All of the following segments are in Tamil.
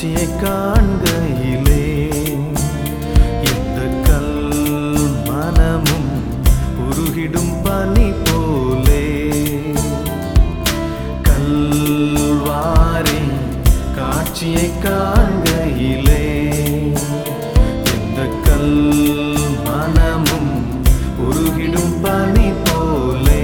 காட்சியை காண்கையிலே இந்த கல் மனமும் உருகிடும் பனி போலே கல்வாரி காட்சியை காண்கையிலே இந்த கல் மனமும் உருகிடும் பனி போலே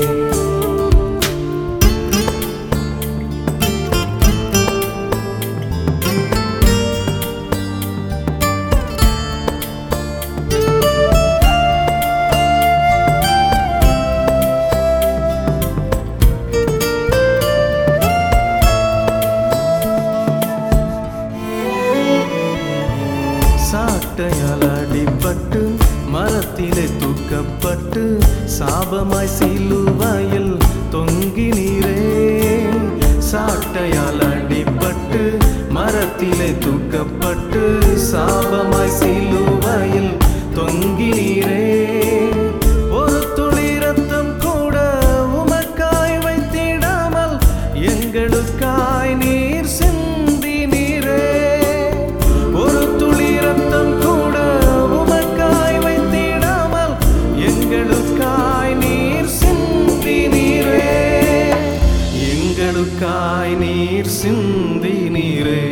சாட்டையால் அடிபட்டு மரத்திலே தூக்கப்பட்டு சாபமாய் சிலுவையில் தொங்கினீரே சாட்டையால் அடிபட்டு மரத்திலே தூக்கப்பட்டு சாபமாய் சிலுவையில் தொங்கினீரே ஒரு துளி ரத்தம் கூட உமக்காய் வைத்திடாமல் எங்களுக்காய் நீர் சிந்தினீரே ஒரு துளி ரத்தம் கூட உமக்காய் வைத்திடாமல் எங்களுக்காய் நீர் சிந்தினீரே எங்களுக்காய் நீர் சிந்தினீரே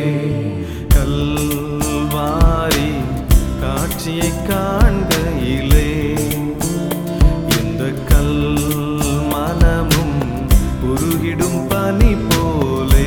கல்வாரி காட்சியை காண்கையிலே இந்த கல் மனமும் உருகிடும் பனி போலே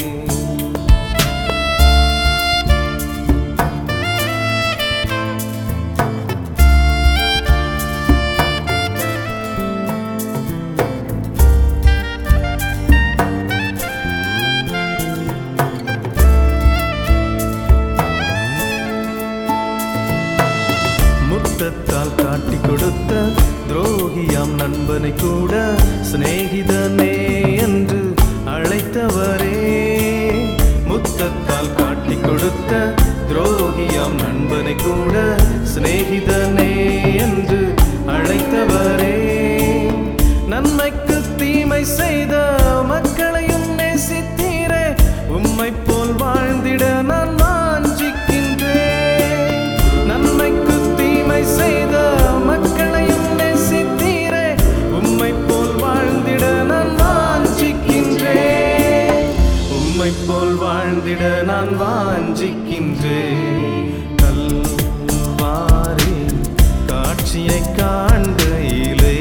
முத்தத்தால் காட்டி கொடுத்த துரோகியாம் நண்பனை கூட சிநேகிதனே என்று அழைத்தவரே முத்தத்தால் காட்டி கொடுத்த துரோகியாம் நண்பனை கூட சிநேகிதனே என்று அழைத்தவரே நன்மைக்கு தீமை செய்த மக்களையும் நேசித்தீரே உம்மை போல் வாழ்ந்திட நான் வாஞ்சிக்கின்றேன் நன்மைக்கு தீமை செய்த மக்களையும் நேசித்தீரே உம்மை போல் வாழ்ந்திட நான் வாஞ்சிக்கின்றேன் உம்மை போல் வாழ்ந்திட நான் வாஞ்சிக்கின்றேன் கல்வாரி காட்சியை காண்கையிலே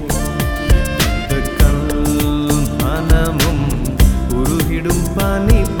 இந்த கல் மனமும் உருகிடும் பனி